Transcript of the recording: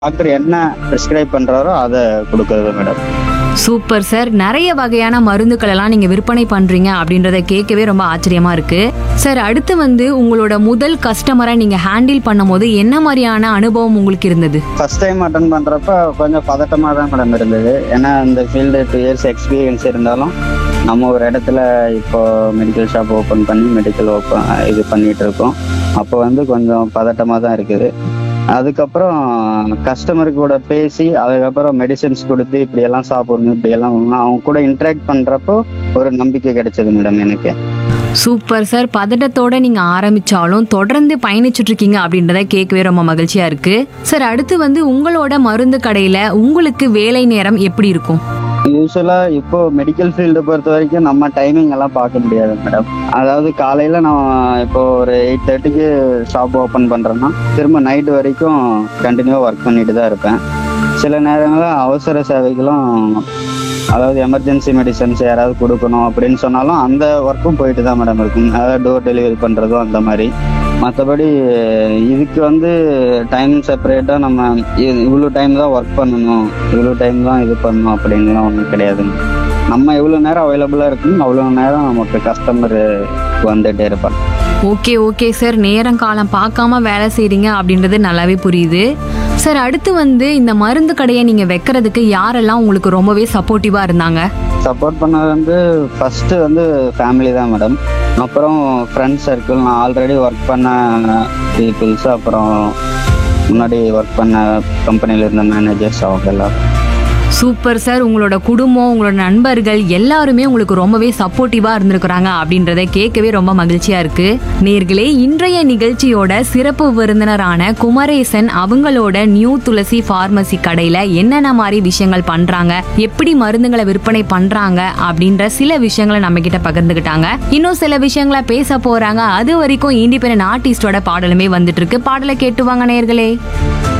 Doctor என்ன prescribe பண்றாரோ அதை கொடுக்கறது மேடம் சூப்பர் சார் நிறைய வகையான மருந்துகள் எல்லாம் நீங்க விற்பனை பண்றீங்க அப்படின்றத கேட்கவே ரொம்ப ஆச்சரியமா இருக்கு சார் அடுத்து வந்து உங்களோட முதல் கஸ்டமரை நீங்க ஹேண்டில் பண்ணும்போது என்ன மாதிரியான அனுபவம் உங்களுக்கு இருந்தது ஃபர்ஸ்ட் டைம் அட்டன் பண்றப்ப கொஞ்சம் பதட்டமாக தான் மேடம் இருந்தது ஏன்னா இந்த ஃபீல்டு டூ இயர்ஸ் எக்ஸ்பீரியன்ஸ் இருந்தாலும் நம்ம ஒரு இடத்துல இப்போ மெடிக்கல் ஷாப் ஓப்பன் பண்ணி மெடிக்கல் ஓப்பன் இது பண்ணிட்டு இருக்கோம் அப்போ வந்து கொஞ்சம் பதட்டமாக தான் இருக்குது அதுக்கப்புறம் கஸ்டமர் கூட பேசி அதுக்கப்புறம் மெடிசின்ஸ் கொடுத்து இப்படியெல்லாம் சாப்பிடணும் இப்படியெல்லாம் பண்ணணும். அவங்க கூட இன்ட்ராக்ட் பண்றப்போ ஒரு நம்பிக்கை கிடைச்சது மேடம் எனக்கு சூப்பர் சார் பதட்டத்தோட நீங்க ஆரம்பிச்சாலும் தொடர்ந்து பயணிச்சுட்டு இருக்கீங்க அப்படின்றத கேட்கவே ரொம்ப மகிழ்ச்சியா இருக்கு சார் அடுத்து வந்து உங்களோட மருந்து கடையில உங்களுக்கு வேலை நேரம் எப்படி இருக்கும் யூஸ்வலா இப்போ மெடிக்கல் ஃபீல்டை பொறுத்த வரைக்கும் நம்ம டைமிங் எல்லாம் பார்க்க முடியாது மேடம் அதாவது காலையில நான் இப்போ ஒரு எயிட் தேர்ட்டிக்கு ஷாப் ஓப்பன் பண்றேன்னா திரும்ப நைட் வரைக்கும் கண்டினியூவா ஒர்க் பண்ணிட்டு தான் இருப்பேன் சில நேரங்களில் அவசர சேவைகளும் அதாவது எமர்ஜென்சி மெடிசன்ஸ் யாராவது கொடுக்கணும் அப்படின்னு சொன்னாலும் அந்த ஒர்க்கும் போயிட்டு தான் மேடம் இருக்கும் அதாவது டோர் டெலிவரி பண்றதும் அந்த மாதிரி மற்றபடி இதுக்கு வந்து டைம் செப்பரேட்டாக நம்ம இ- இவ்வளோ டைம் தான் ஒர்க் பண்ணணும் இவ்வளோ டைம் தான் இது பண்ணணும் அப்படின்லாம் ஒன்றும் கிடையாதுங்க நம்ம எவ்வளோ நேரம் அவைலபிளாக இருக்கணும் அவ்வளோ நேரம் நமக்கு கஸ்டமர் வந்துட்டே இருப்பாங்க ஓகே ஓகே சார் நேரம் காலம் பார்க்காம வேலை செய்றீங்க அப்படின்றது நல்லாவே புரியுது சார் அடுத்து வந்து இந்த மருந்து கடையை நீங்க வைக்கிறதுக்கு யாரெல்லாம் உங்களுக்கு ரொம்பவே சப்போர்ட்டிவா இருந்தாங்க சப்போர்ட் பண்ணது வந்து ஃபர்ஸ்ட் வந்து ஃபேமிலி தான் மேடம் அப்புறம் ஃப்ரெண்ட்ஸ் சர்க்கிள் நான் ஆல்ரெடி ஒர்க் பண்ண பீப்புள்ஸ் அப்புறம் முன்னாடி ஒர்க் பண்ண கம்பெனியில் இருந்த மேனேஜர்ஸ் அவங்க எல்லாம் சூப்பர் சார் உங்களோட குடும்பம் உங்களோட நண்பர்கள் எல்லாருமே உங்களுக்கு ரொம்பவே சப்போர்ட்டிவா இருந்திருக்கிறாங்க அப்படின்றத கேட்கவே ரொம்ப மகிழ்ச்சியா இருக்கு நேர்களே இன்றைய நிகழ்ச்சியோட சிறப்பு விருந்தினரான குமரேசன் அவங்களோட நியூ துளசி பார்மசி கடையில என்னென்ன மாதிரி விஷயங்கள் பண்றாங்க எப்படி மருந்துகளை விற்பனை பண்றாங்க அப்படின்ற சில விஷயங்களை நம்ம கிட்ட பகிர்ந்துக்கிட்டாங்க இன்னும் சில விஷயங்களை பேச போறாங்க அது வரைக்கும் இண்டிபெண்டன்ட் ஆர்டிஸ்டோட பாடலுமே வந்துட்டு இருக்கு பாடலை கேட்டு வாங்க நேர்களே